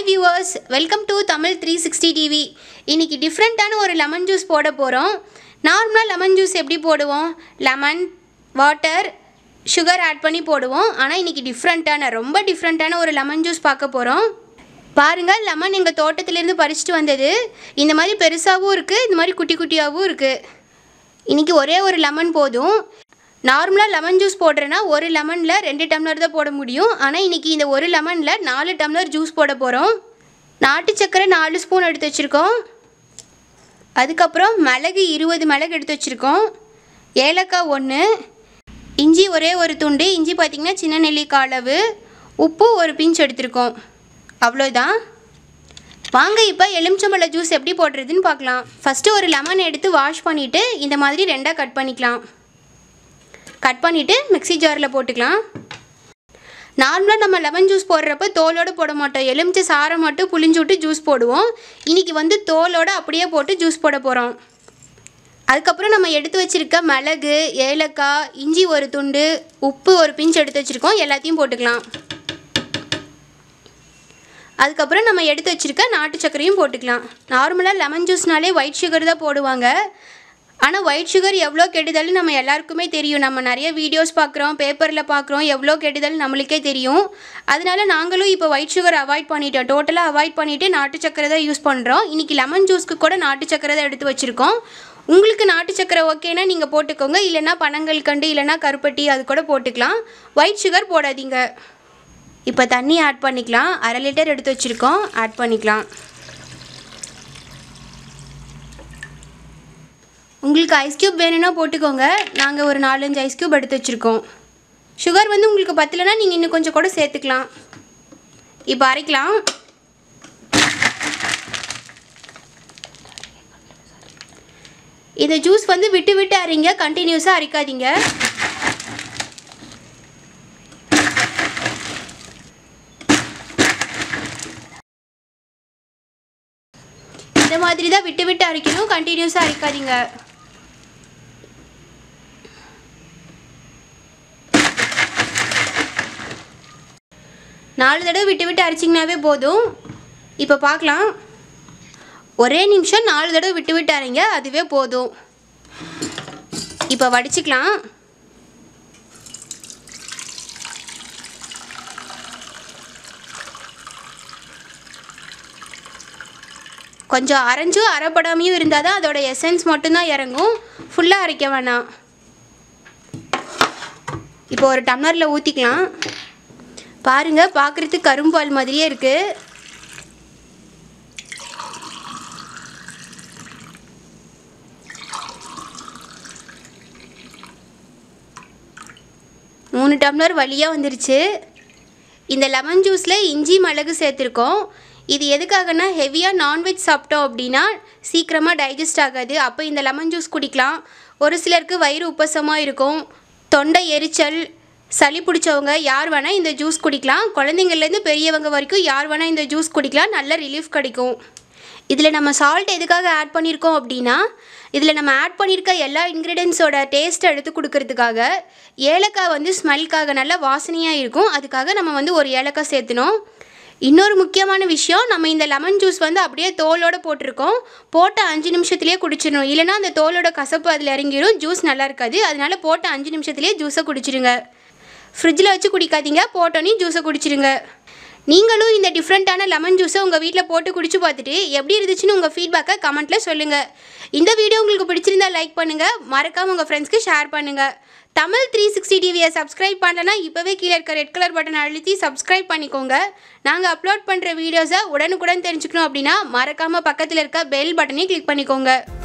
viewers welcome to Tamil three sixty TV இன்னைக்கு டிஃப்ரெண்ட்டான ஒரு லெமன் ஜூஸ் போட போகிறோம் நார்மலாக லெமன் ஜூஸ் எப்படி போடுவோம் லெமன் வாட்டர் சுகர் ஆட் பண்ணி போடுவோம் ஆனால் இன்னைக்கு டிஃப்ரெண்ட்டான ரொம்ப டிஃப்ரெண்ட்டான ஒரு லெமன் ஜூஸ் பார்க்க போகிறோம் பாருங்கள் லெமன் எங்கள் தோட்டத்திலேருந்து பறிச்சுட்டு வந்தது இந்த மாதிரி பெருசாகவும் இருக்குது இந்த மாதிரி குட்டி குட்டியாகவும் இருக்குது இன்னைக்கு ஒரே ஒரு லெமன் போதும் நார்மலாக லெமன் ஜூஸ் போடுறேன்னா ஒரு லெமனில் ரெண்டு டம்ளர் தான் போட முடியும் ஆனால் இன்னைக்கு இந்த ஒரு லெமனில் நாலு டம்ளர் ஜூஸ் போட போகிறோம் நாட்டு சக்கரை நாலு ஸ்பூன் எடுத்து வச்சுருக்கோம் அதுக்கப்புறம் மிளகு இருபது மிளகு எடுத்து வச்சுருக்கோம் ஏலக்காய் ஒன்று இஞ்சி ஒரே ஒரு துண்டு இஞ்சி பார்த்திங்கன்னா சின்ன நெல்லிக்காய் அளவு உப்பு ஒரு பிஞ்ச் எடுத்திருக்கோம் அவ்வளோதான் வாங்க இப்போ எலுமிச்சம்பழ ஜூஸ் எப்படி போடுறதுன்னு பார்க்கலாம் ஃபஸ்ட்டு ஒரு லெமன் எடுத்து வாஷ் பண்ணிவிட்டு இந்த மாதிரி ரெண்டாக கட் பண்ணிக்கலாம் கட் பண்ணிவிட்டு மிக்ஸி ஜாரில் போட்டுக்கலாம் நார்மலாக நம்ம லெமன் ஜூஸ் போடுறப்ப தோலோடு போட மாட்டோம் எலுமிச்சை சாரை மட்டும் புளிஞ்சு விட்டு ஜூஸ் போடுவோம் இன்றைக்கி வந்து தோலோடு அப்படியே போட்டு ஜூஸ் போட போகிறோம் அதுக்கப்புறம் நம்ம எடுத்து வச்சுருக்க மிளகு ஏலக்காய் இஞ்சி ஒரு துண்டு உப்பு ஒரு பிஞ்ச் எடுத்து வச்சுருக்கோம் எல்லாத்தையும் போட்டுக்கலாம் அதுக்கப்புறம் நம்ம எடுத்து வச்சுருக்க நாட்டு சர்க்கரையும் போட்டுக்கலாம் நார்மலாக லெமன் ஜூஸ்னாலே ஒயிட் சுகர் தான் போடுவாங்க ஆனால் ஒயிட் சுகர் எவ்வளோ கெடுதல்னு நம்ம எல்லாருக்குமே தெரியும் நம்ம நிறைய வீடியோஸ் பார்க்குறோம் பேப்பரில் பார்க்குறோம் எவ்வளோ கெடுதல் நம்மளுக்கே தெரியும் அதனால நாங்களும் இப்போ ஒயிட் சுகர் அவாய்ட் பண்ணிட்டோம் டோட்டலாக அவாய்ட் பண்ணிவிட்டு நாட்டு சக்கரை தான் யூஸ் பண்ணுறோம் இன்றைக்கி லெமன் ஜூஸ்க்கு கூட நாட்டு சக்கரை தான் எடுத்து வச்சுருக்கோம் உங்களுக்கு நாட்டு சக்கரை ஓகேனா நீங்கள் போட்டுக்கோங்க இல்லைன்னா பனங்கள் கண்டு இல்லைன்னா கருப்பட்டி அது கூட போட்டுக்கலாம் ஒயிட் சுகர் போடாதீங்க இப்போ தண்ணி ஆட் பண்ணிக்கலாம் அரை லிட்டர் எடுத்து வச்சுருக்கோம் ஆட் பண்ணிக்கலாம் உங்களுக்கு ஐஸ் க்யூப் வேணும்னா போட்டுக்கோங்க நாங்கள் ஒரு நாலஞ்சு ஐஸ் க்யூப் எடுத்து வச்சுருக்கோம் சுகர் வந்து உங்களுக்கு பத்தலைன்னா நீங்கள் இன்னும் கொஞ்சம் கூட சேர்த்துக்கலாம் இப்போ அரைக்கலாம் இந்த ஜூஸ் வந்து விட்டு விட்டு அரைங்க கண்டினியூஸாக அரைக்காதீங்க இந்த மாதிரி தான் விட்டு விட்டு அரைக்கணும் கண்டினியூஸாக அரைக்காதீங்க நாலு தடவை விட்டு விட்டு அரைச்சிங்கனாவே போதும் இப்போ பார்க்கலாம் ஒரே நிமிஷம் நாலு தடவை விட்டு விட்டு அரைங்க அதுவே போதும் இப்போ வடிச்சுக்கலாம் கொஞ்சம் அரைஞ்சும் அரைப்படாமையும் இருந்தால் தான் அதோட எசன்ஸ் மட்டும்தான் இறங்கும் ஃபுல்லாக அரைக்க வேணாம் இப்போ ஒரு டம்ளரில் ஊற்றிக்கலாம் பாருங்கள் பார்க்குறதுக்கு கரும்பால் மாதிரியே இருக்குது மூணு டம்ளர் வழியாக வந்துருச்சு இந்த லெமன் ஜூஸில் இஞ்சி மிளகு சேர்த்துருக்கோம் இது எதுக்காகனா ஹெவியாக நான்வெஜ் சாப்பிட்டோம் அப்படின்னா சீக்கிரமாக டைஜஸ்ட் ஆகாது அப்போ இந்த லெமன் ஜூஸ் குடிக்கலாம் ஒரு சிலருக்கு வயிறு உப்பசமாக இருக்கும் தொண்டை எரிச்சல் சளி பிடிச்சவங்க யார் வேணால் இந்த ஜூஸ் குடிக்கலாம் குழந்தைங்கள்லேருந்து பெரியவங்க வரைக்கும் யார் வேணால் இந்த ஜூஸ் குடிக்கலாம் நல்ல ரிலீஃப் கிடைக்கும் இதில் நம்ம சால்ட் எதுக்காக ஆட் பண்ணியிருக்கோம் அப்படின்னா இதில் நம்ம ஆட் பண்ணியிருக்க எல்லா இன்க்ரீடியன்ஸோட டேஸ்ட்டை எடுத்து கொடுக்கறதுக்காக ஏலக்காய் வந்து ஸ்மெல்க்காக நல்ல வாசனையாக இருக்கும் அதுக்காக நம்ம வந்து ஒரு ஏலக்காய் சேர்த்துனோம் இன்னொரு முக்கியமான விஷயம் நம்ம இந்த லெமன் ஜூஸ் வந்து அப்படியே தோலோட போட்டிருக்கோம் போட்ட அஞ்சு நிமிஷத்துலேயே குடிச்சிடணும் இல்லைனா அந்த தோலோட கசப்பு அதில் இறங்கிடும் ஜூஸ் நல்லா இருக்காது அதனால போட்ட அஞ்சு நிமிஷத்துலேயே ஜூஸை குடிச்சிடுங்க ஃப்ரிட்ஜில் வச்சு குடிக்காதீங்க போட்டோன்னே ஜூஸை குடிச்சிடுங்க நீங்களும் இந்த டிஃப்ரெண்ட்டான லெமன் ஜூஸை உங்கள் வீட்டில் போட்டு குடிச்சு பார்த்துட்டு எப்படி இருந்துச்சுன்னு உங்கள் ஃபீட்பேக்கை கமெண்ட்டில் சொல்லுங்கள் இந்த வீடியோ உங்களுக்கு பிடிச்சிருந்தா லைக் பண்ணுங்கள் மறக்காமல் உங்கள் ஃப்ரெண்ட்ஸ்க்கு ஷேர் பண்ணுங்கள் தமிழ் த்ரீ சிக்ஸ்டி டிவியை சப்ஸ்கிரைப் பண்ணலன்னா இப்போவே கீழே இருக்க ரெட் கலர் பட்டன் அழுத்தி சப்ஸ்கிரைப் பண்ணிக்கோங்க நாங்கள் அப்லோட் பண்ணுற வீடியோஸை உடனுக்குடன் தெரிஞ்சுக்கணும் அப்படின்னா மறக்காமல் பக்கத்தில் இருக்க பெல் பட்டனையும் கிளிக் பண்ணிக்கோங்க